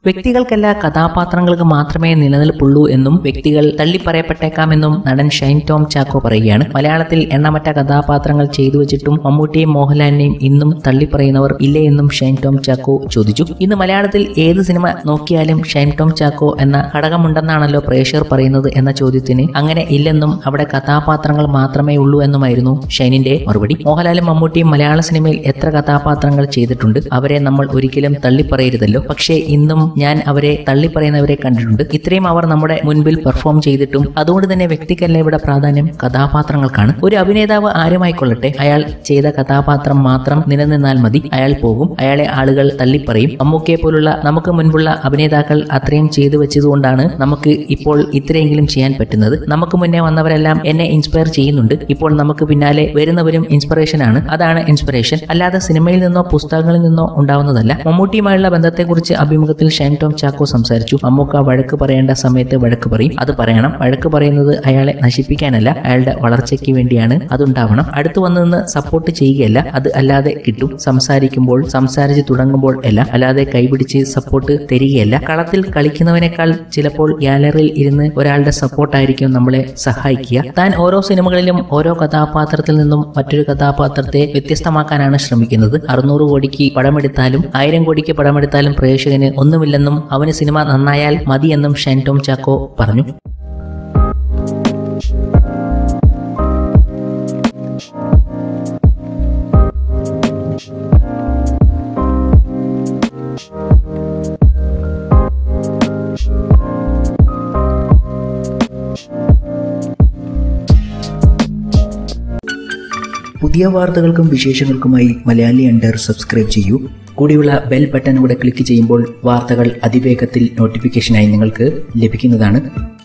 വ്യക്തികൾക്കല്ല കഥാപാത്രങ്ങൾക്ക് മാത്രമേ നിലനിൽപ്പുള്ളൂ എന്നും വ്യക്തികൾ തള്ളിപ്പറയപ്പെട്ടേക്കാമെന്നും നടൻ ഷൈൻ ടോം ചാക്കോ പറയുകയാണ് മലയാളത്തിൽ എണ്ണമറ്റ കഥാപാത്രങ്ങൾ ചെയ്തു വെച്ചിട്ടും മമ്മൂട്ടിയും മോഹൻലാലിനെയും ഇന്നും തള്ളിപ്പറയുന്നവർ ഇല്ലേ എന്നും ഷൈൻ ടോം ചാക്കോ ചോദിച്ചു ഇന്ന് മലയാളത്തിൽ ഏത് സിനിമ നോക്കിയാലും ഷൈൻ ടോം ചാക്കോ എന്ന ഘടകമുണ്ടെന്നാണല്ലോ പ്രേക്ഷകർ പറയുന്നത് എന്ന ചോദ്യത്തിന് അങ്ങനെ ഇല്ലെന്നും അവിടെ കഥാപാത്രങ്ങൾ മാത്രമേ ഉള്ളൂ എന്നുമായിരുന്നു ഷൈനിന്റെ മറുപടി മോഹൻലാലും മമ്മൂട്ടിയും മലയാള സിനിമയിൽ എത്ര കഥാപാത്രങ്ങൾ ചെയ്തിട്ടുണ്ട് അവരെ നമ്മൾ ഒരിക്കലും തള്ളിപ്പറയരുതല്ലോ പക്ഷേ ഇന്നും ഞാൻ അവരെ തള്ളിപ്പറയുന്നവരെ കണ്ടിട്ടുണ്ട് ഇത്രയും അവർ നമ്മുടെ മുൻപിൽ പെർഫോം ചെയ്തിട്ടും അതുകൊണ്ട് തന്നെ വ്യക്തിക്കല്ല ഇവിടെ പ്രാധാന്യം കഥാപാത്രങ്ങൾക്കാണ് ഒരു അഭിനേതാവ് ആരുമായിക്കൊള്ളട്ടെ അയാൾ ചെയ്ത കഥാപാത്രം മാത്രം നിലനിന്നാൽ മതി അയാൾ പോകും അയാളെ ആളുകൾ തള്ളിപ്പറയും മമ്മൂക്കയെ പോലുള്ള നമുക്ക് മുൻപുള്ള അഭിനേതാക്കൾ അത്രയും ചെയ്തു വെച്ചതുകൊണ്ടാണ് നമുക്ക് ഇപ്പോൾ ഇത്രയെങ്കിലും ചെയ്യാൻ പറ്റുന്നത് നമുക്ക് മുന്നേ വന്നവരെല്ലാം എന്നെ ഇൻസ്പയർ ചെയ്യുന്നുണ്ട് ഇപ്പോൾ നമുക്ക് പിന്നാലെ വരുന്നവരും ഇൻസ്പിറേഷൻ ആണ് അതാണ് ഇൻസ്പിറേഷൻ അല്ലാതെ സിനിമയിൽ നിന്നോ പുസ്തകങ്ങളിൽ നിന്നോ ഉണ്ടാവുന്നതല്ല മമ്മൂട്ടിയുമായുള്ള ബന്ധത്തെക്കുറിച്ച് അഭിമുഖത്തിൽ ഷൈൻ ടോം ചാക്കോ സംസാരിച്ചു മമ്മൂക്ക വഴക്ക് പറയേണ്ട സമയത്ത് വഴക്ക് പറയും അത് പറയണം വഴക്ക് പറയുന്നത് അയാളെ നശിപ്പിക്കാനല്ല അയാളുടെ വളർച്ചയ്ക്ക് വേണ്ടിയാണ് അതുണ്ടാവണം അടുത്തു വന്നു നിന്ന് സപ്പോർട്ട് ചെയ്യുകയല്ല അത് അല്ലാതെ കിട്ടും സംസാരിക്കുമ്പോൾ സംസാരിച്ച് തുടങ്ങുമ്പോൾ അല്ല അല്ലാതെ കൈപിടിച്ച് സപ്പോർട്ട് തരികയല്ല കളത്തിൽ കളിക്കുന്നവനേക്കാൾ ചിലപ്പോൾ ഗ്യാലറിയിൽ ഇരുന്ന് ഒരാളുടെ സപ്പോർട്ടായിരിക്കും നമ്മളെ സഹായിക്കുക താൻ ഓരോ സിനിമകളിലും ഓരോ കഥാപാത്രത്തിൽ നിന്നും മറ്റൊരു കഥാപാത്രത്തെ വ്യത്യസ്തമാക്കാനാണ് ശ്രമിക്കുന്നത് അറുന്നൂറ് കോടിക്ക് പടമെടുത്താലും ആയിരം കോടിക്ക് പടമെടുത്താലും പ്രേക്ഷകന് ഒന്നുമില്ലെന്നും അവന് സിനിമ നന്നായാൽ മതിയെന്നും ഷൈൻ ടോം ചാക്കോ പറഞ്ഞു പുതിയ വാർത്തകൾക്കും വിശേഷങ്ങൾക്കുമായി മലയാളി അണ്ടർ സബ്സ്ക്രൈബ് ചെയ്യൂ കൂടിയുള്ള ബെൽ ബട്ടൺ കൂടെ ക്ലിക്ക് ചെയ്യുമ്പോൾ വാർത്തകൾ അതിവേഗത്തിൽ നോട്ടിഫിക്കേഷനായി നിങ്ങൾക്ക് ലഭിക്കുന്നതാണ്